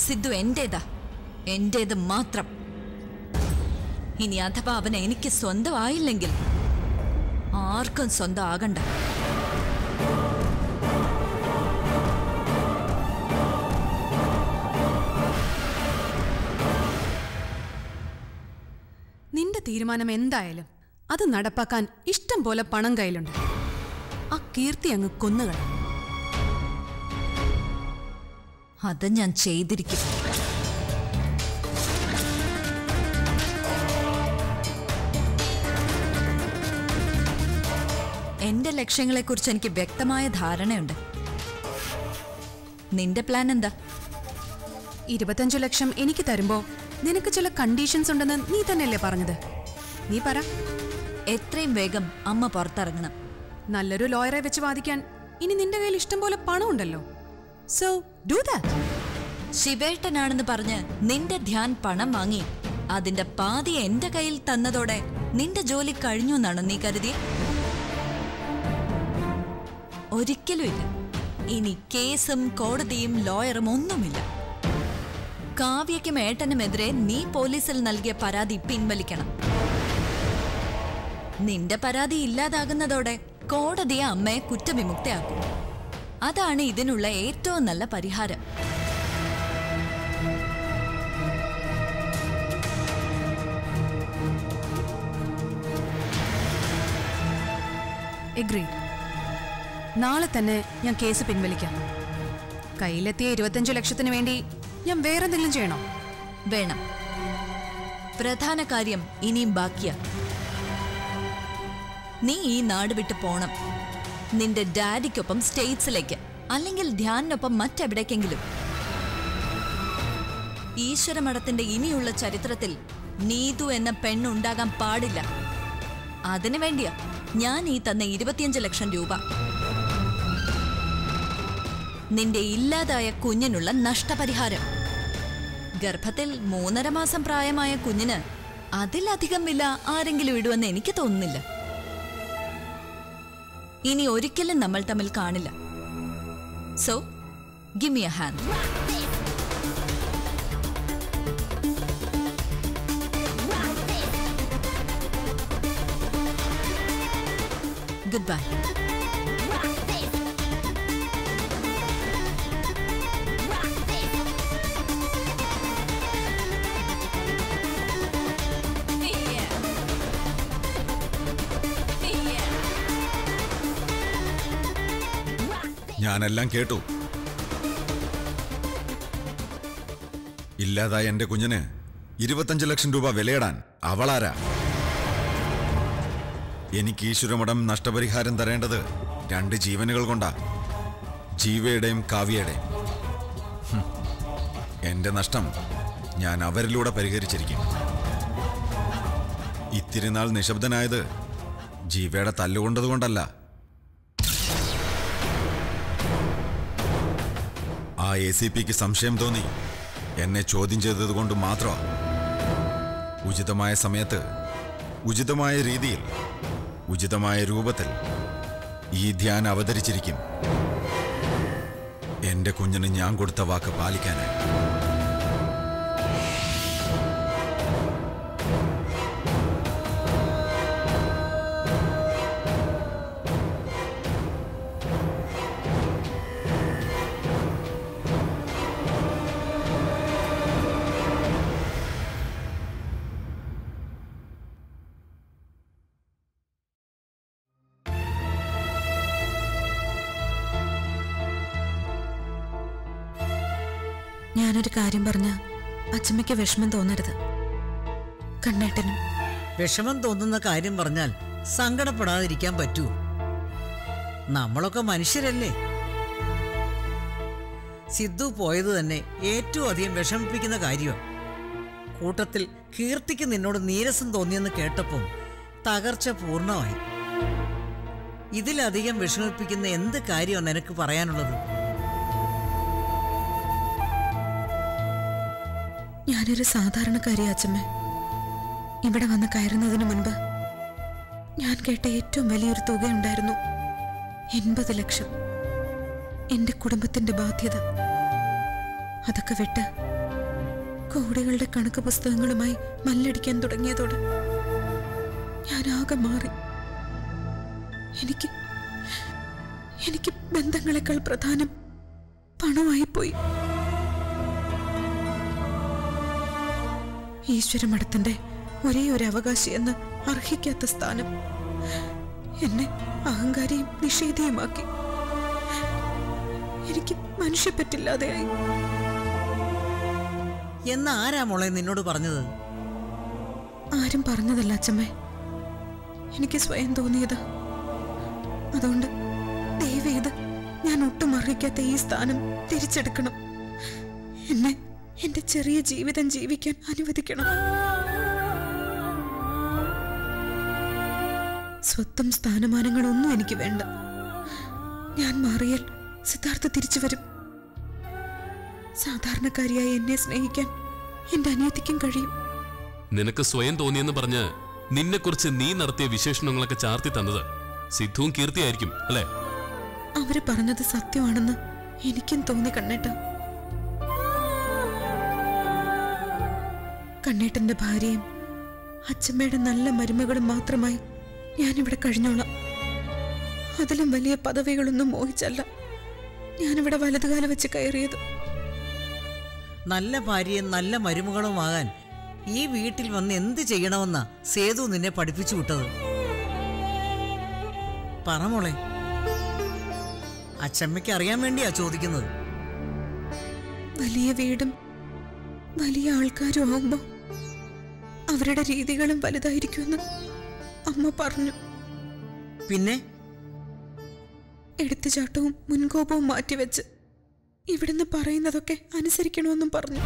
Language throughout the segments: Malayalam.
സിദ്ധു എന്റേതാ എന്റേത് മാത്രം ഇനി അഥവാ അവൻ എനിക്ക് സ്വന്തമായില്ലെങ്കിൽ ആർക്കും സ്വന്തം ആകണ്ട നിന്റെ തീരുമാനം എന്തായാലും അത് നടപ്പാക്കാൻ ഇഷ്ടം പോലെ പണം കയ്യിലുണ്ട് ആ കീർത്തി അങ്ങ് കൊന്നുകള അത് ഞാൻ ചെയ്തിരിക്കും എന്റെ ലക്ഷ്യങ്ങളെക്കുറിച്ച് എനിക്ക് വ്യക്തമായ ധാരണയുണ്ട് നിന്റെ പ്ലാൻ എന്താ ഇരുപത്തഞ്ചു ലക്ഷം എനിക്ക് തരുമ്പോ നിനക്ക് ചില കണ്ടീഷൻസ് ഉണ്ടെന്ന് നീ തന്നെയല്ലേ പറഞ്ഞത് നീ പറ എത്രയും വേഗം അമ്മ പുറത്തിറങ്ങണം നല്ലൊരു ലോയറെ വെച്ച് വാദിക്കാൻ ഇനി നിന്റെ കയ്യിൽ ഇഷ്ടം പോലെ പണം ഉണ്ടല്ലോ സോ ഡു ദാറ്റ് ശിവേട്ടനാണെന്ന് പറഞ്ഞ് നിന്റെ ധ്യാൻ പണം വാങ്ങി അതിന്റെ പാതി എന്റെ കയ്യിൽ തന്നതോടെ നിന്റെ ജോലി കഴിഞ്ഞു എന്നാണ് നീ കരുതി ഒരിക്കലും ഇല്ല ഇനി കേസും കോടതിയും ലോയറും ഒന്നുമില്ല കാവ്യയ്ക്കും ഏട്ടനുമെതിരെ നീ പോലീസിൽ നൽകിയ പരാതി പിൻവലിക്കണം നിന്റെ പരാതി ഇല്ലാതാകുന്നതോടെ കോടതിയെ അമ്മയെ കുറ്റവിമുക്തയാക്കും അതാണ് ഇതിനുള്ള ഏറ്റവും നല്ല പരിഹാരം എഗ്രീഡ് നാളെ തന്നെ ഞാൻ കേസ് പിൻവലിക്കാം കയ്യിലെത്തിയ ഇരുപത്തഞ്ചു ലക്ഷത്തിന് വേണ്ടി ഞാൻ വേറെന്തെങ്കിലും ചെയ്യണോ വേണം പ്രധാന കാര്യം ഇനിയും ബാക്കിയാ നീ ഈ നാട് വിട്ട് പോണം നിന്റെ ഡാഡിക്കൊപ്പം സ്റ്റേറ്റ്സിലേക്ക് അല്ലെങ്കിൽ ധ്യാനിനൊപ്പം മറ്റെവിടേക്കെങ്കിലും ഈശ്വരമഠത്തിന്റെ ഇനിയുള്ള ചരിത്രത്തിൽ നീതു എന്ന പെണ്ണുണ്ടാകാൻ പാടില്ല അതിനു വേണ്ടിയാ ഞാൻ ഈ തന്ന ഇരുപത്തിയഞ്ച് ലക്ഷം രൂപ നിന്റെ ഇല്ലാതായ കുഞ്ഞിനുള്ള നഷ്ടപരിഹാരം ഗർഭത്തിൽ മൂന്നര മാസം പ്രായമായ കുഞ്ഞിന് അതിലധികം വില ആരെങ്കിലും ഇടുമെന്ന് എനിക്ക് തോന്നുന്നില്ല ഇനി ഒരിക്കലും നമ്മൾ തമ്മിൽ കാണില്ല so give me a hand good bye ഞാനെല്ലാം കേട്ടു ഇല്ലാതായ എന്റെ കുഞ്ഞിന് ഇരുപത്തഞ്ച് ലക്ഷം രൂപ വിലയിടാൻ അവളാരാ എനിക്ക് ഈശ്വരമഠം നഷ്ടപരിഹാരം തരേണ്ടത് രണ്ട് ജീവനുകൾ കൊണ്ടാ ജീവയുടെയും കാവ്യയുടെയും ഹും. എന്റെ നഷ്ടം ഞാൻ അവരിലൂടെ പരിഹരിച്ചിരിക്കും ഇത്തിരി നാൾ നിശബ്ദനായത് ജീവയുടെ തല്ലുകൊണ്ടതുകൊണ്ടല്ല ആ എ സി പിക്ക് സംശയം തോന്നി എന്നെ ചോദ്യം ചെയ്തത് കൊണ്ട് മാത്രം ഉചിതമായ സമയത്ത് ഉചിതമായ രീതിയിൽ ഉചിതമായ രൂപത്തിൽ ഈ ധ്യാനം അവതരിച്ചിരിക്കും എന്റെ കുഞ്ഞിന് ഞാൻ കൊടുത്ത വാക്ക് പാലിക്കാനായി ഞാനൊരു കാര്യം പറഞ്ഞ അച്ചമ്മയ്ക്ക് വിഷമം തോന്നരുത് കണ്ണേട്ടനും വിഷമം തോന്നുന്ന കാര്യം പറഞ്ഞാൽ സങ്കടപ്പെടാതിരിക്കാൻ പറ്റുമോ നമ്മളൊക്കെ മനുഷ്യരല്ലേ സിദ്ധു പോയത് തന്നെ ഏറ്റവും അധികം വിഷമിപ്പിക്കുന്ന കാര്യമാണ് കൂട്ടത്തിൽ കീർത്തിക്ക് നിന്നോട് നീരസം തോന്നിയെന്ന് കേട്ടപ്പോൾ തകർച്ച പൂർണ്ണമായി ഇതിലധികം വിഷമിപ്പിക്കുന്ന എന്ത് കാര്യമാണ് നിനക്ക് പറയാനുള്ളത് ഞാനൊരു സാധാരണക്കാരി അച്ചമ്മ ഇവിടെ വന്ന് കയറുന്നതിന് മുൻപ് ഞാൻ കേട്ട ഏറ്റവും വലിയൊരു തുക ഉണ്ടായിരുന്നു എൺപത് ലക്ഷം എന്റെ കുടുംബത്തിന്റെ ബാധ്യത അതൊക്കെ വിട്ട് കോടികളുടെ കണക്ക് പുസ്തകങ്ങളുമായി മല്ലടിക്കാൻ തുടങ്ങിയതോടെ ഞാൻ ആകെ മാറി എനിക്ക് എനിക്ക് ബന്ധങ്ങളെക്കാൾ പ്രധാനം പണമായി പോയി ഈശ്വരമഠത്തിന്റെ ഒരേ ഒരു അവകാശി എന്ന് അർഹിക്കാത്ത സ്ഥാനം എന്നെ അഹങ്കാരിയും നിഷേധിയുമാക്കി എനിക്ക് മനുഷ്യപ്പറ്റില്ലാതെയായി എന്ന് ആരാ മോളെ നിന്നോട് പറഞ്ഞത് ആരും പറഞ്ഞതല്ല അച്ഛമ്മേ എനിക്ക് സ്വയം തോന്നിയതാ അതുകൊണ്ട് ദയവേത് ഞാൻ ഒട്ടും അർഹിക്കാത്ത ഈ സ്ഥാനം തിരിച്ചെടുക്കണം എന്നെ എന്റെ ചെറിയ ജീവിതം ജീവിക്കാൻ അനുവദിക്കണം സ്വത്തും സ്ഥാനമാനങ്ങളൊന്നും എനിക്ക് വേണ്ട ഞാൻ മാറിയാൽ സിദ്ധാർത്ഥ തിരിച്ചു വരും സാധാരണക്കാരിയായി എന്നെ സ്നേഹിക്കാൻ എന്റെ അനിയത്തിക്കും കഴിയും നിനക്ക് സ്വയം തോന്നിയെന്ന് പറഞ്ഞ് നിന്നെക്കുറിച്ച് നീ നടത്തിയ വിശേഷണങ്ങളൊക്കെ ചാർത്തി തന്നത് സിദ്ധുവും കീർത്തിയായിരിക്കും അല്ലേ അവര് പറഞ്ഞത് സത്യമാണെന്ന് എനിക്കും തോന്നി കണ്ണേട്ട കണ്ണേട്ടന്റെ ഭാര്യയും അച്ഛമ്മയുടെ നല്ല മരുമകളും മാത്രമായി ഞാനിവിടെ കഴിഞ്ഞോളാം അതിലും വലിയ പദവികളൊന്നും മോഹിച്ചല്ല ഞാനിവിടെ വലതുകാല വെച്ച് കയറിയത് നല്ല ഭാര്യയും നല്ല മരുമകളുമാകാൻ ഈ വീട്ടിൽ വന്ന് എന്ത് ചെയ്യണമെന്നാ സേതു നിന്നെ പഠിപ്പിച്ചു വിട്ടത് പറ മോളെ അച്ചമ്മയ്ക്ക് അറിയാൻ വേണ്ടിയാ ചോദിക്കുന്നത് വലിയ വീടും വലിയ ആൾക്കാരും ആവുമ്പോ അവരുടെ രീതികളും വലുതായിരിക്കുമെന്ന് അമ്മ പറഞ്ഞു പിന്നെ എടുത്തുചാട്ടവും മുൻകോപവും മാറ്റിവെച്ച് ഇവിടുന്ന് പറയുന്നതൊക്കെ അനുസരിക്കണമെന്നും പറഞ്ഞു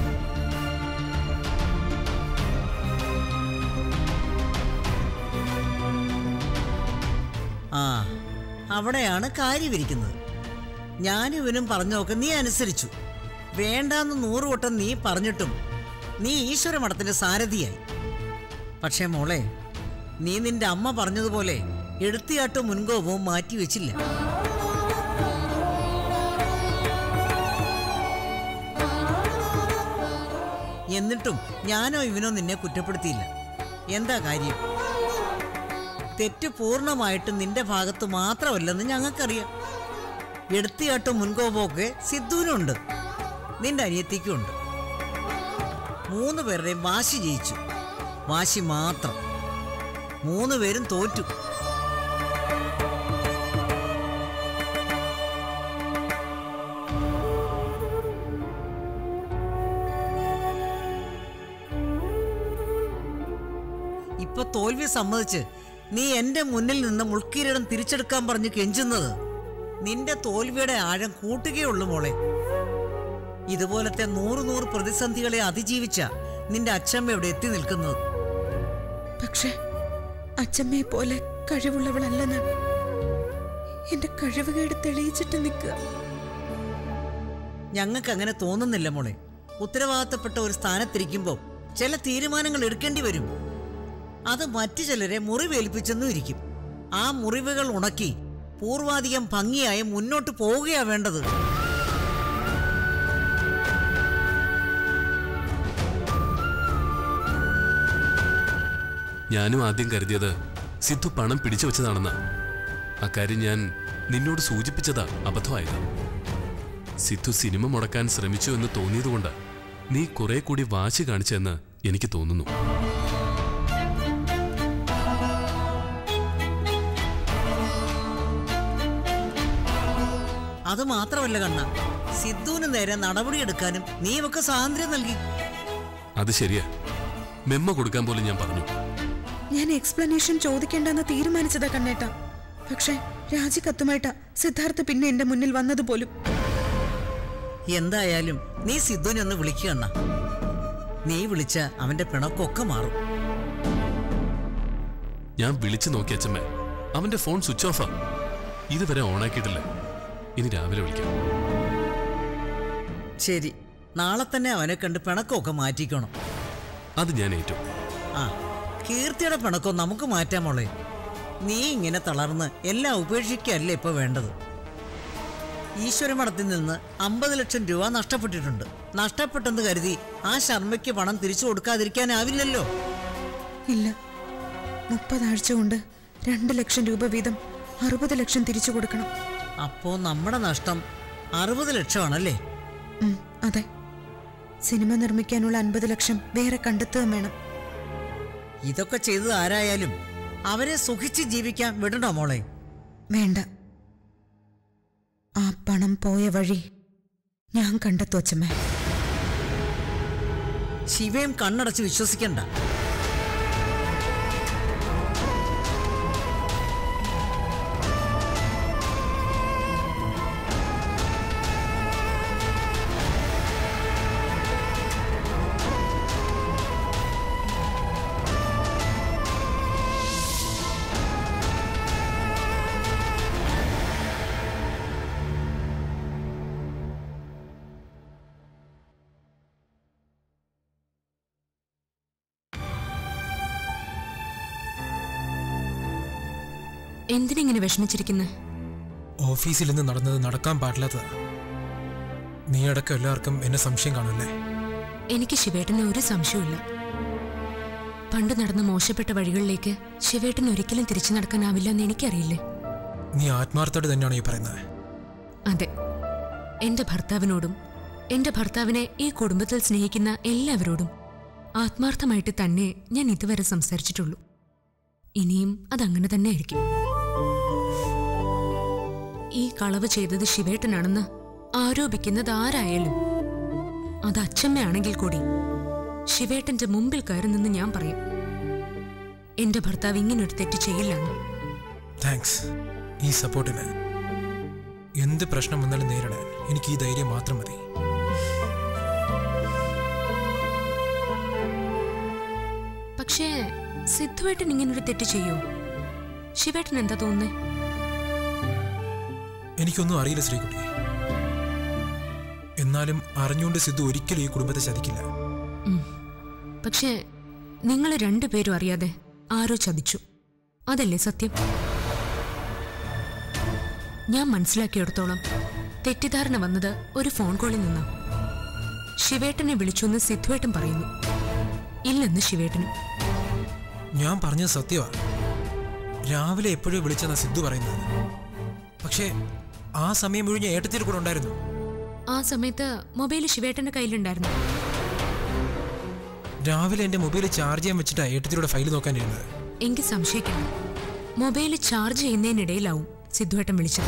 ആ അവിടെയാണ് കാര്യമിരിക്കുന്നത് ഞാനും ഇവനും പറഞ്ഞൊക്കെ നീ അനുസരിച്ചു വേണ്ടാന്ന് നൂറ് വട്ടം നീ പറഞ്ഞിട്ടും നീ ഈശ്വര മഠത്തിന്റെ സാരഥിയായി പക്ഷേ മോളെ നീ നിന്റെ അമ്മ പറഞ്ഞതുപോലെ എടുത്തിയാട്ടും മുൻകോപവും മാറ്റി വെച്ചില്ല എന്നിട്ടും ഞാനോ ഇവനോ നിന്നെ കുറ്റപ്പെടുത്തിയില്ല എന്താ കാര്യം തെറ്റ് പൂർണ്ണമായിട്ടും നിന്റെ ഭാഗത്ത് മാത്രമല്ലെന്ന് ഞങ്ങൾക്കറിയാം എടുത്തിയാട്ടും മുൻകോപമൊക്കെ സിദ്ധുവിനുണ്ട് നിന്റെ അനിയത്തിക്കും ഉണ്ട് മൂന്ന് പേരുടെയും വാശി ജയിച്ചു വാശി മാത്രം മൂന്ന് പേരും തോറ്റു ഇപ്പൊ തോൽവി സമ്മതിച്ച് നീ എന്റെ മുന്നിൽ നിന്ന് മുൾക്കിരീടം തിരിച്ചെടുക്കാൻ പറഞ്ഞ് കെഞ്ചുന്നത് നിന്റെ തോൽവിയുടെ ആഴം കൂട്ടുകയുള്ളൂ മോളെ ഇതുപോലത്തെ നൂറ് നൂറ് പ്രതിസന്ധികളെ അതിജീവിച്ച നിന്റെ അച്ഛമ്മ ഇവിടെ എത്തി നിൽക്കുന്നത് പക്ഷേ അച്ഛമ്മയെ പോലെ കഴിവുള്ളവളല്ല ഞാൻ എന്റെ കഴിവുകേട് തെളിയിച്ചിട്ട് നിൽക്കുക ഞങ്ങൾക്ക് അങ്ങനെ തോന്നുന്നില്ല മോളെ ഉത്തരവാദിത്തപ്പെട്ട ഒരു സ്ഥാനത്തിരിക്കുമ്പോൾ ചില തീരുമാനങ്ങൾ എടുക്കേണ്ടി വരും അത് മറ്റു ചിലരെ മുറിവേൽപ്പിച്ചെന്നും ഇരിക്കും ആ മുറിവുകൾ ഉണക്കി പൂർവാധികം ഭംഗിയായി മുന്നോട്ട് പോവുകയാ വേണ്ടത് ഞാനും ആദ്യം കരുതിയത് സിദ്ധു പണം പിടിച്ചു വെച്ചതാണെന്നാ അക്കാര്യം ഞാൻ നിന്നോട് സൂചിപ്പിച്ചതാ അബദ്ധമായത് സിദ്ധു സിനിമ മുടക്കാൻ ശ്രമിച്ചു എന്ന് തോന്നിയതുകൊണ്ട് നീ കുറെ കൂടി വാശി കാണിച്ചെന്ന് എനിക്ക് തോന്നുന്നു അത് മാത്രമല്ല കണ്ണ സിദ്ധുവിന് നേരെ നടപടിയെടുക്കാനും നീ ഇവക്ക് സ്വാതന്ത്ര്യം നൽകി അത് ശരിയാ മെമ്മ കൊടുക്കാൻ പോലും ഞാൻ പറഞ്ഞു ഞാൻ എക്സ്പ്ലനേഷൻ ചോദിക്കേണ്ടെന്ന് തീരുമാനിച്ചതാ കണ്ണേട്ട പക്ഷേ രാജിക്കത്തുമായിട്ടാ സിദ്ധാർത്ഥ പിന്നെ എന്റെ മുന്നിൽ വന്നതുപോലും എന്തായാലും നീ സിദ്ധുവിനെ ഒന്ന് വിളിക്കുക അണ്ണ നീ വിളിച്ച അവന്റെ പിണക്കൊക്കെ മാറും ഞാൻ വിളിച്ചു നോക്കി അച്ഛമ്മേ അവന്റെ ഫോൺ സ്വിച്ച് ഓഫാ ഇതുവരെ ഓണാക്കിയിട്ടില്ല ഇനി രാവിലെ വിളിക്കാം ശരി നാളെ തന്നെ അവനെ കണ്ട് പിണക്കമൊക്കെ മാറ്റിക്കണം അത് ഞാൻ ഏറ്റു ആ കീർത്തിയുടെ പിണക്കം നമുക്ക് മാറ്റാം മോളെ നീ ഇങ്ങനെ തളർന്ന് എല്ലാം ഉപേക്ഷിക്കല്ലേ ഇപ്പൊ വേണ്ടത് ഈശ്വരമഠത്തിൽ നിന്ന് അമ്പത് ലക്ഷം രൂപ നഷ്ടപ്പെട്ടിട്ടുണ്ട് നഷ്ടപ്പെട്ടെന്ന് കരുതി ആ ശർമ്മയ്ക്ക് പണം തിരിച്ചു കൊടുക്കാതിരിക്കാനാവില്ലല്ലോ ഇല്ല മുപ്പതാഴ്ച കൊണ്ട് രണ്ട് ലക്ഷം രൂപ വീതം അറുപത് ലക്ഷം തിരിച്ചു കൊടുക്കണം അപ്പോ നമ്മുടെ നഷ്ടം അറുപത് ലക്ഷമാണല്ലേ ഉം, അതെ സിനിമ നിർമ്മിക്കാനുള്ള അൻപത് ലക്ഷം വേറെ കണ്ടെത്തുകയും വേണം ഇതൊക്കെ ചെയ്തത് ആരായാലും അവരെ സുഖിച്ച് ജീവിക്കാൻ വിടണോ മോളെ വേണ്ട ആ പണം പോയ വഴി ഞാൻ കണ്ടെത്തു അച്ഛമ്മേ ശിവയും കണ്ണടച്ച് വിശ്വസിക്കണ്ട എന്തിനിങ്ങനെ വിഷമിച്ചിരിക്കുന്നത് ഓഫീസിൽ നിന്ന് നടന്നത് നടക്കാൻ പാടില്ലാത്തതാ നീ അടക്കം എല്ലാവർക്കും എന്നെ സംശയം കാണുമല്ലേ എനിക്ക് ശിവേട്ടന് ഒരു സംശയമില്ല പണ്ട് നടന്ന മോശപ്പെട്ട വഴികളിലേക്ക് ശിവേട്ടൻ ഒരിക്കലും തിരിച്ചു നടക്കാനാവില്ല എന്ന് എനിക്കറിയില്ലേ നീ ആത്മാർത്ഥയോടെ തന്നെയാണ് ഈ പറയുന്നത് അതെ എന്റെ ഭർത്താവിനോടും എന്റെ ഭർത്താവിനെ ഈ കുടുംബത്തിൽ സ്നേഹിക്കുന്ന എല്ലാവരോടും ആത്മാർത്ഥമായിട്ട് തന്നെ ഞാൻ ഇതുവരെ സംസാരിച്ചിട്ടുള്ളൂ ഇനിയും അതങ്ങനെ തന്നെ ആയിരിക്കും ഈ കളവ് ചെയ്തത് ശിവേട്ടനാണെന്ന് ആരോപിക്കുന്നത് ആരായാലും അത് അച്ഛമ്മയാണെങ്കിൽ കൂടി ശിവേട്ടന്റെ മുമ്പിൽ കയറി നിന്ന് ഞാൻ പറയും എന്റെ ഭർത്താവ് ഇങ്ങനൊരു തെറ്റ് ചെയ്യില്ലെന്ന് താങ്ക്സ് ഈ സപ്പോർട്ടിന് എന്ത് പ്രശ്നം വന്നാലും നേരിടാൻ എനിക്ക് ഈ ധൈര്യം മാത്രം മതി പക്ഷേ സിദ്ധുവേട്ടൻ ഇങ്ങനൊരു തെറ്റ് ചെയ്യോ ശിവേട്ടൻ എന്താ തോന്നുന്നേ എനിക്കൊന്നും അറിയില്ല ശ്രീകുട്ടി എന്നാലും അറിഞ്ഞുകൊണ്ട് സിദ്ധു ഒരിക്കലും ഈ കുടുംബത്തെ ചതിക്കില്ല പക്ഷേ നിങ്ങൾ രണ്ടുപേരും അറിയാതെ ആരോ ചതിച്ചു അതല്ലേ സത്യം ഞാൻ മനസ്സിലാക്കിയെടുത്തോളം തെറ്റിദ്ധാരണ വന്നത് ഒരു ഫോൺ കോളിൽ നിന്നാ ശിവേട്ടനെ വിളിച്ചു എന്ന് സിദ്ധുവേട്ടൻ പറയുന്നു ഇല്ലെന്ന് ശിവേട്ടനും ഞാൻ പറഞ്ഞത് സത്യമാ രാവിലെ എപ്പോഴും വിളിച്ചെന്ന സിദ്ധു പറയുന്നത് പക്ഷേ ആ സമയം മുഴുവൻ ഞാൻ ഏട്ടത്തിൽ കൂടെ ഉണ്ടായിരുന്നു ആ സമയത്ത് മൊബൈൽ ശിവേട്ടന്റെ കയ്യിലുണ്ടായിരുന്നു രാവിലെ എൻ്റെ മൊബൈൽ ചാർജ് ചെയ്യാൻ വെച്ചിട്ടാ ഏട്ടത്തിലൂടെ ഫയൽ നോക്കാനിരുന്നത് എനിക്ക് സംശയിക്കണം മൊബൈൽ ചാർജ് ചെയ്യുന്നതിനിടയിലാവും സിദ്ധുവേട്ടൻ വിളിച്ചത്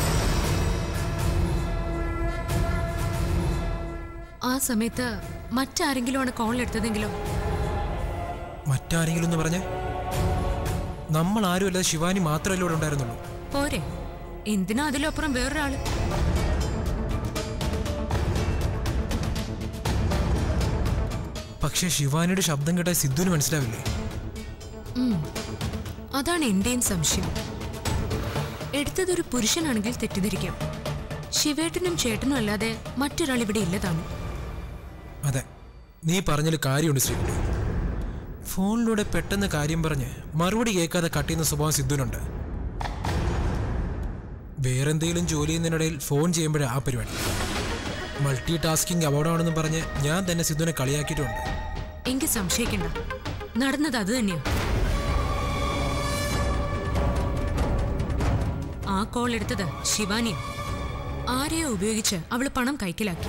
ആ സമയത്ത് മറ്റാരെങ്കിലുമാണ് കോൾ എടുത്തതെങ്കിലോ മറ്റാരെങ്കിലും എന്ന് പറഞ്ഞേ നമ്മൾ ആരുമല്ല ശിവാനി മാത്രമല്ല ഇവിടെ ഉണ്ടായിരുന്നുള്ളൂ പോരെ എന്തിനാ അതിലപ്പുറം വേറൊരാള് പക്ഷേ ശിവാനിയുടെ ശബ്ദം കേട്ടാൽ സിദ്ധുവിന് മനസ്സിലാവില്ലേ ഉം. അതാണ് എന്റെയും സംശയം എടുത്തതൊരു പുരുഷനാണെങ്കിൽ തെറ്റിദ്ധരിക്കാം ശിവേട്ടനും ചേട്ടനും അല്ലാതെ മറ്റൊരാൾ ഇവിടെ ഇല്ലതാണ് അതെ നീ പറഞ്ഞതിൽ കാര്യമുണ്ട് ശ്രീകുട്ടി ഫോണിലൂടെ പെട്ടെന്ന് കാര്യം പറഞ്ഞ് മറുപടി കേൾക്കാതെ കട്ട് ചെയ്യുന്ന സ്വഭാവം സിദ്ധുവിനുണ്ട് വേറെന്തെങ്കിലും ജോലി ചെയ്യുന്നതിനിടയിൽ ഫോൺ ചെയ്യുമ്പോഴേ ആ പരിപാടി മൾട്ടി ടാസ്കിങ് അപകടമാണെന്ന് പറഞ്ഞ് ഞാൻ തന്നെ സിദ്ധുവിനെ കളിയാക്കിയിട്ടുണ്ട് എനിക്ക് സംശയിക്കണ്ട നടന്നത് അത് തന്നെയാ ആ കോൾ എടുത്തത് ശിവാനിയും ആരെയോ ഉപയോഗിച്ച് അവള് പണം കൈക്കലാക്കി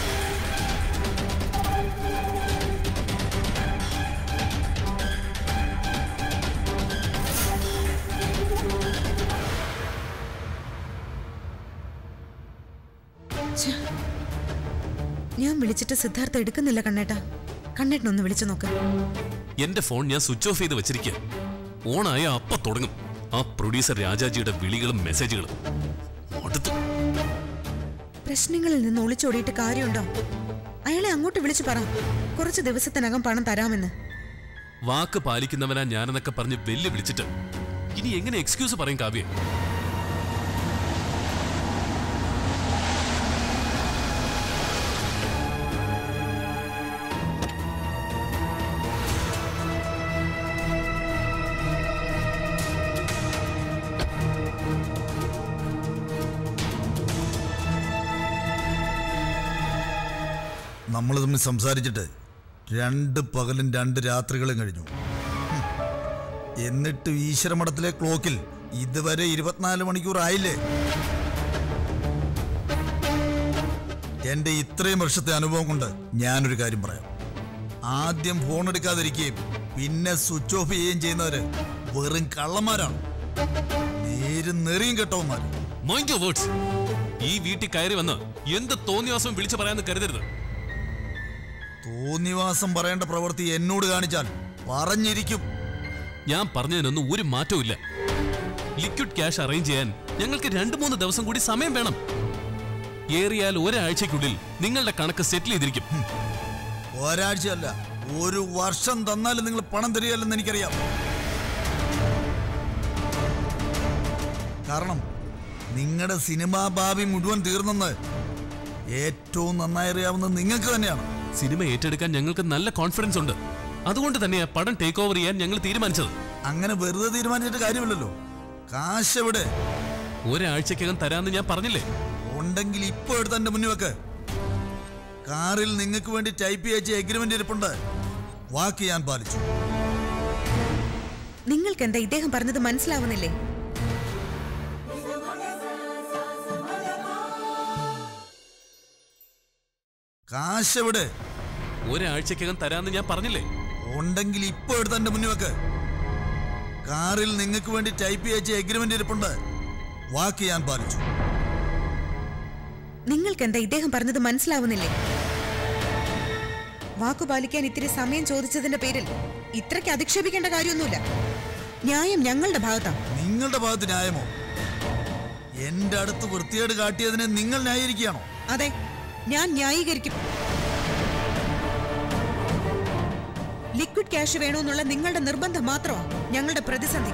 ഛെ. ഞാൻ വിളിച്ചിട്ട് സിദ്ധാർത്ഥ എടുക്കുന്നില്ല കണ്ണേട്ടാ കണ്ണേട്ടനൊന്ന് വിളിച്ചു നോക്ക് എന്റെ ഫോൺ ഞാൻ സ്വിച്ച് ഓഫ് ചെയ്ത് വെച്ചിരിക്കുക ഓണായ അപ്പ തുടങ്ങും ആ പ്രൊഡ്യൂസർ രാജാജിയുടെ വിളികളും മെസ്സേജുകളും അടുത്ത് പ്രശ്നങ്ങളിൽ നിന്ന് ഒളിച്ചോടിയിട്ട് കാര്യമുണ്ടോ അയാളെ അങ്ങോട്ട് വിളിച്ചു പറ കുറച്ച് ദിവസത്തിനകം പണം തരാമെന്ന് വാക്ക് പാലിക്കുന്നവനാ ഞാനെന്നൊക്കെ പറഞ്ഞ് വെല്ലു വിളിച്ചിട്ട് ഇനി എങ്ങനെ എക്സ്ക്യൂസ് പറയും കാവ്യ നമ്മൾ തമ്മിൽ സംസാരിച്ചിട്ട് രണ്ട് പകലും രണ്ട് രാത്രികളും കഴിഞ്ഞു ഹും. എന്നിട്ട് ഈശ്വരമഠത്തിലെ ക്ലോക്കിൽ ഇതുവരെ ഇരുപത്തിനാല് മണിക്കൂർ ആയില്ലേ എന്റെ ഇത്രയും വർഷത്തെ അനുഭവം കൊണ്ട് ഞാനൊരു കാര്യം പറയാം ആദ്യം ഫോൺ എടുക്കാതിരിക്കുകയും പിന്നെ സ്വിച്ച് ഓഫ് ചെയ്യുകയും ചെയ്യുന്നവര് വെറും കള്ളന്മാരാണ് നേരും നെറിയും കെട്ടവന്മാർ മൈൻഡ് യുവർ വേർഡ്സ് ഈ വീട്ടിൽ കയറി വന്ന് എന്ത് തോന്നിയാസവും വിളിച്ചു പറയാന്ന് കരുതരുത് തോന്നിവാസം പറയേണ്ട പ്രവൃത്തി എന്നോട് കാണിച്ചാൽ പറഞ്ഞിരിക്കും ഞാൻ പറഞ്ഞതിനൊന്നും ഒരു മാറ്റവും ഇല്ല ലിക്വിഡ് ക്യാഷ് അറേഞ്ച് ചെയ്യാൻ ഞങ്ങൾക്ക് രണ്ട് മൂന്ന് ദിവസം കൂടി സമയം വേണം ഏറിയാൽ ഒരാഴ്ചയ്ക്കുള്ളിൽ നിങ്ങളുടെ കണക്ക് സെറ്റിൽ ചെയ്തിരിക്കും ഒരാഴ്ചയല്ല ഒരു വർഷം തന്നാലും നിങ്ങൾ പണം തരികയല്ലെന്ന് എനിക്കറിയാം കാരണം നിങ്ങളുടെ സിനിമാ ഭാവി മുഴുവൻ തീർന്നെന്ന് ഏറ്റവും നന്നായി അറിയാവുന്നത് നിങ്ങൾക്ക് തന്നെയാണ് സിനിമ ഏറ്റെടുക്കാൻ ഞങ്ങൾക്ക് നല്ല കോൺഫിഡൻസ് ഉണ്ട് അതുകൊണ്ട് തന്നെയാ പടം ടേക്ക് ഓവർ ചെയ്യാൻ ഞങ്ങൾ തീരുമാനിച്ചത് അങ്ങനെ വെറുതെ തീരുമാനിച്ചിട്ട് കാര്യമില്ലല്ലോ കാശ് എവിടെ ഒരാഴ്ചക്കകം തരാന്ന് ഞാൻ പറഞ്ഞില്ലേ ഉണ്ടെങ്കിൽ ഇപ്പൊ എടുത്ത് എന്റെ മുന്നിൽ വെക്ക് കാറിൽ നിങ്ങൾക്ക് വേണ്ടി ടൈപ്പ് ചെയ്ച്ച എഗ്രിമെന്റ് ഇരിപ്പുണ്ട് വാക്ക് ഞാൻ പാലിച്ചു നിങ്ങൾക്ക് എന്താ ഇദ്ദേഹം പറഞ്ഞത് മനസ്സിലാവുന്നില്ലേ കാശ് എവിടെ ഒരാഴ്ചക്കകം തരാന്ന് ഞാൻ പറഞ്ഞില്ലേ ഉണ്ടെങ്കിൽ ഇപ്പൊ എടുത്ത് എന്റെ മുന്നിൽ വെക്ക് കാറിൽ നിങ്ങൾക്ക് വേണ്ടി ടൈപ്പ് ചെയ്ച്ച എഗ്രിമെന്റ് ഇരിപ്പുണ്ട് വാക്ക് ഞാൻ പാലിച്ചു നിങ്ങൾക്ക് എന്താ ഇദ്ദേഹം പറഞ്ഞത് മനസ്സിലാവുന്നില്ലേ വാക്കു പാലിക്കാൻ ഇത്തിരി സമയം ചോദിച്ചതിന്റെ പേരിൽ ഇത്രയ്ക്ക് അധിക്ഷേപിക്കേണ്ട കാര്യമൊന്നുമില്ല ന്യായം ഞങ്ങളുടെ ഭാഗത്താ നിങ്ങളുടെ ഭാഗത്ത് ന്യായമോ എന്റെ അടുത്ത് വൃത്തിയേട് കാട്ടിയതിനെ നിങ്ങൾ ന്യായീകരിക്കുകയാണോ അതെ ഞാൻ ന്യായീകരിക്കും ലിക്വിഡ് ക്യാഷ് വേണമെന്നുള്ള നിങ്ങളുടെ നിർബന്ധം മാത്രമാ ഞങ്ങളുടെ പ്രതിസന്ധി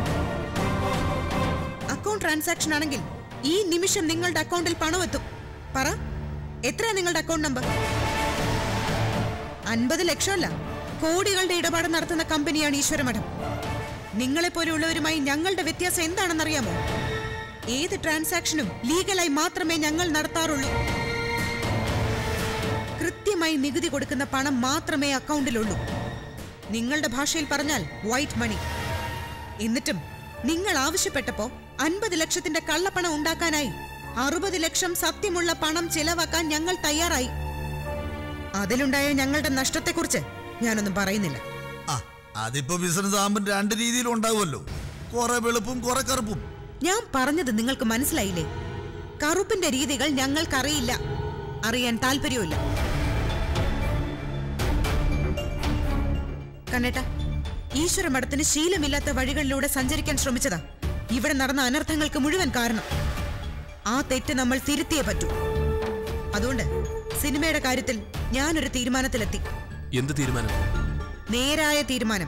അക്കൗണ്ട് ട്രാൻസാക്ഷൻ ആണെങ്കിൽ ഈ നിമിഷം നിങ്ങളുടെ അക്കൗണ്ടിൽ പണം എത്തും പറ എത്രയാ നിങ്ങളുടെ അക്കൗണ്ട് നമ്പർ അൻപത് ലക്ഷമല്ല കോടികളുടെ ഇടപാട് നടത്തുന്ന കമ്പനിയാണ് ഈശ്വരമഠം നിങ്ങളെ പോലെയുള്ളവരുമായി ഞങ്ങളുടെ വ്യത്യാസം എന്താണെന്നറിയാമോ ഏത് ട്രാൻസാക്ഷനും ലീഗലായി മാത്രമേ ഞങ്ങൾ നടത്താറുള്ളൂ കൃത്യമായി നികുതി കൊടുക്കുന്ന പണം മാത്രമേ അക്കൗണ്ടിലുള്ളൂ നിങ്ങളുടെ ഭാഷയിൽ പറഞ്ഞാൽ വൈറ്റ് മണി എന്നിട്ടും നിങ്ങൾ ആവശ്യപ്പെട്ടപ്പോ അൻപത് ലക്ഷത്തിന്റെ കള്ളപ്പണം ഉണ്ടാക്കാനായി അറുപത് ലക്ഷം സത്യമുള്ള പണം ചിലവാക്കാൻ ഞങ്ങൾ തയ്യാറായി അതിലുണ്ടായ ഞങ്ങളുടെ നഷ്ടത്തെക്കുറിച്ച് ഞാനൊന്നും പറയുന്നില്ല ആ അതിപ്പോ ബിസിനസ് ആകുമ്പോൾ രണ്ട് രീതിയിലും ഉണ്ടാവുമല്ലോ കുറെ വെളുപ്പും കുറെ കറുപ്പും ഞാൻ പറഞ്ഞത് നിങ്ങൾക്ക് മനസ്സിലായില്ലേ കറുപ്പിന്റെ രീതികൾ ഞങ്ങൾക്കറിയില്ല അറിയാൻ താല്പര്യമില്ല കണ്ണേട്ട ഈശ്വര മഠത്തിന് ശീലമില്ലാത്ത വഴികളിലൂടെ സഞ്ചരിക്കാൻ ശ്രമിച്ചതാ ഇവിടെ നടന്ന അനർത്ഥങ്ങൾക്ക് മുഴുവൻ കാരണം ആ തെറ്റ് നമ്മൾ തിരുത്തിയേ പറ്റൂ അതുകൊണ്ട് സിനിമയുടെ കാര്യത്തിൽ ഞാനൊരു തീരുമാനത്തിലെത്തി എന്ത് തീരുമാനം നേരായ തീരുമാനം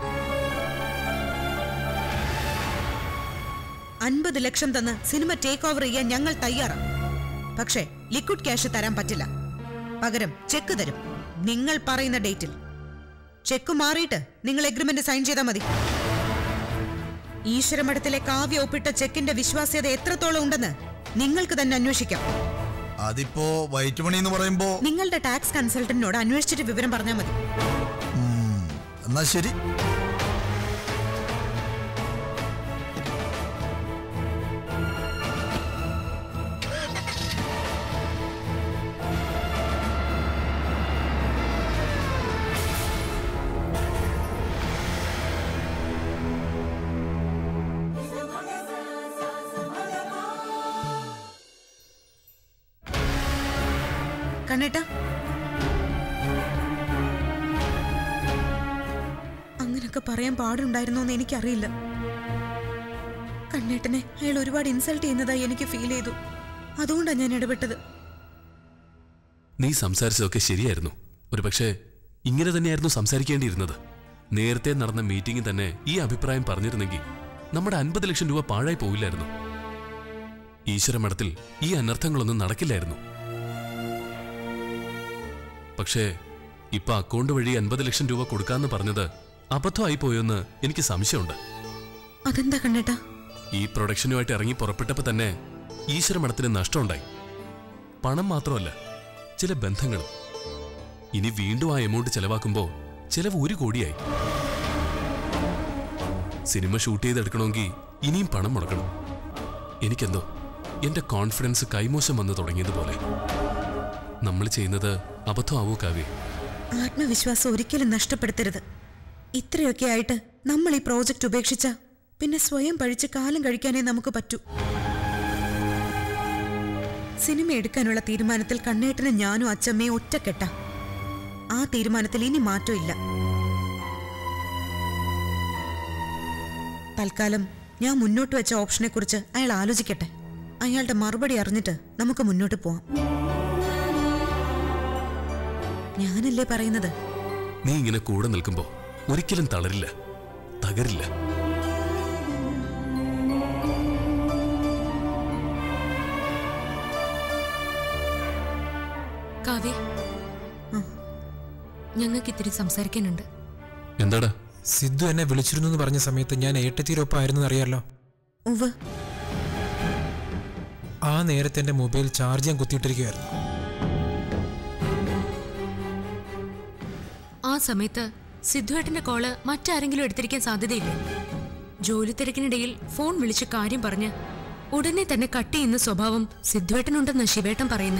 അൻപത് ലക്ഷം തന്ന് സിനിമ ടേക്ക് ഓവർ ചെയ്യാൻ ഞങ്ങൾ തയ്യാറാണ് പക്ഷേ ലിക്വിഡ് ക്യാഷ് തരാൻ പറ്റില്ല പകരം ചെക്ക് തരും നിങ്ങൾ പറയുന്ന ഡേറ്റിൽ ചെക്ക് മാറിയിട്ട് നിങ്ങൾ എഗ്രിമെന്റ് സൈൻ ചെയ്താൽ മതി ഈശ്വരമഠത്തിലെ കാവ്യ ഒപ്പിട്ട ചെക്കിന്റെ വിശ്വാസ്യത എത്രത്തോളം ഉണ്ടെന്ന് നിങ്ങൾക്ക് തന്നെ അന്വേഷിക്കാം അതിപ്പോ വൈറ്റ് മണി എന്ന് പറയുമ്പോ നിങ്ങളുടെ ടാക്സ് കൺസൾട്ടന്റിനോട് അന്വേഷിച്ചിട്ട് വിവരം പറഞ്ഞാൽ മതി ഉം, എന്നാ ശരി കണ്ണേട്ട അങ്ങനൊക്കെ പറയാൻ പാടുണ്ടായിരുന്നോ എന്ന് എനിക്കറിയില്ല കണ്ണേട്ടനെ അയാൾ ഒരുപാട് ഇൻസൾട്ട് ചെയ്യുന്നതായി എനിക്ക് ഫീൽ ചെയ്തു അതുകൊണ്ടാണ് ഞാൻ ഇടപെട്ടത് നീ സംസാരിച്ചതൊക്കെ ശരിയായിരുന്നു ഒരുപക്ഷെ ഇങ്ങനെ തന്നെയായിരുന്നു സംസാരിക്കേണ്ടിയിരുന്നത് നേരത്തെ നടന്ന മീറ്റിംഗിൽ തന്നെ ഈ അഭിപ്രായം പറഞ്ഞിരുന്നെങ്കിൽ നമ്മുടെ അൻപത് ലക്ഷം രൂപ പാഴായി പോവില്ലായിരുന്നു ഈശ്വര മഠത്തിൽ ഈ അനർത്ഥങ്ങളൊന്നും നടക്കില്ലായിരുന്നു പക്ഷേ ഇപ്പൊ അക്കൗണ്ട് വഴി അൻപത് ലക്ഷം രൂപ കൊടുക്കാന്ന് പറഞ്ഞത് അബദ്ധമായി പോയോന്ന് എനിക്ക് സംശയമുണ്ട് അതെന്താ കണ്ണേട്ടാ ഈ പ്രൊഡക്ഷനുമായിട്ട് ഇറങ്ങി പുറപ്പെട്ടപ്പോൾ തന്നെ ഈശ്വര മഠത്തിന് നഷ്ടമുണ്ടായി പണം മാത്രമല്ല ചില ബന്ധങ്ങളും ഇനി വീണ്ടും ആ എമൗണ്ട് ചെലവാക്കുമ്പോൾ ചെലവ് ഒരു കോടിയായി സിനിമ ഷൂട്ട് ചെയ്തെടുക്കണമെങ്കിൽ ഇനിയും പണം മുടക്കണം എനിക്കെന്തോ എന്റെ കോൺഫിഡൻസ് കൈമോശം വന്ന് തുടങ്ങിയതുപോലെ നമ്മൾ ചെയ്യുന്നത് അബദ്ധമാവോ കാവ്യ ആത്മവിശ്വാസം ഒരിക്കലും നഷ്ടപ്പെടുത്തരുത് ഇത്രയൊക്കെ ആയിട്ട് നമ്മൾ ഈ പ്രോജക്റ്റ് ഉപേക്ഷിച്ച പിന്നെ സ്വയം പഴിച്ച് കാലം കഴിക്കാനേ നമുക്ക് പറ്റൂ സിനിമ എടുക്കാനുള്ള തീരുമാനത്തിൽ കണ്ണേട്ടന് ഞാനും അച്ചമ്മയും ഒറ്റക്കെട്ട ആ തീരുമാനത്തിൽ ഇനി മാറ്റമില്ല തൽക്കാലം ഞാൻ മുന്നോട്ട് വെച്ച ഓപ്ഷനെ കുറിച്ച് അയാൾ ആലോചിക്കട്ടെ അയാളുടെ മറുപടി അറിഞ്ഞിട്ട് നമുക്ക് മുന്നോട്ട് പോവാം ഞാനല്ലേ പറയുന്നത് നീ ഇങ്ങനെ കൂടെ നിൽക്കുമ്പോ ഒരിക്കലും തളരില്ല തകരില്ല കാവ്യ ഞങ്ങൾക്ക് ഇത്തിരി സംസാരിക്കാനുണ്ട് എന്താടാ സിദ്ധു എന്നെ വിളിച്ചിരുന്നു എന്ന് പറഞ്ഞ സമയത്ത് ഞാൻ ഏട്ടത്തിയൊരൊപ്പമായിരുന്നു അറിയാലോ ഉവ് ആ നേരത്തെ എൻ്റെ മൊബൈൽ ചാർജ് ചെയ്യാൻ കുത്തിയിട്ടിരിക്കുകയായിരുന്നു ആ സമയത്ത് സിദ്ധുവേട്ടന്റെ കോള് മറ്റാരെങ്കിലും എടുത്തിരിക്കാൻ സാധ്യതയില്ല ജോലി തിരക്കിനിടയിൽ ഫോൺ വിളിച്ച് കാര്യം പറഞ്ഞ് ഉടനെ തന്നെ കട്ട് ചെയ്യുന്ന സ്വഭാവം സിദ്ധുവേട്ടനുണ്ടെന്ന് ശിവേട്ടൻ പറയുന്നു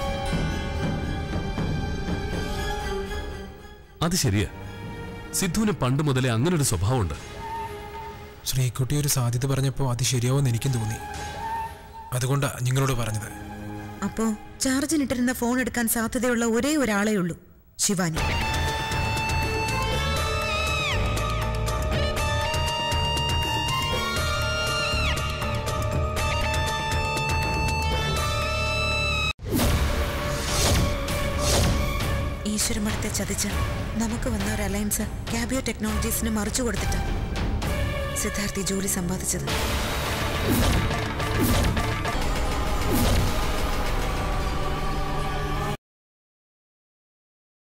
അത് ശരിയാ സിദ്ധുവിന് പണ്ട് മുതലേ അങ്ങനൊരു സ്വഭാവമുണ്ട് ശ്രീകുട്ടി ഒരു സാധ്യത പറഞ്ഞപ്പോൾ അത് ശരിയാവുമെന്ന് എനിക്കും തോന്നി അതുകൊണ്ടാണ് നിങ്ങളോട് പറഞ്ഞത് അപ്പോ ചാർജിനിട്ടിരുന്ന ഫോൺ എടുക്കാൻ സാധ്യതയുള്ള ഒരേ ഒരാളേ ഉള്ളൂ ശിവാനി ഈശ്വരമടത്തെ ചതിച്ച് നമുക്ക് വന്ന ഒരു അലയൻസ് ക്യാബിയോ ടെക്നോളജീസിന് മറിച്ചു കൊടുത്തിട്ട് സിദ്ധാർത്ഥി ജോലി സമ്പാദിച്ചത്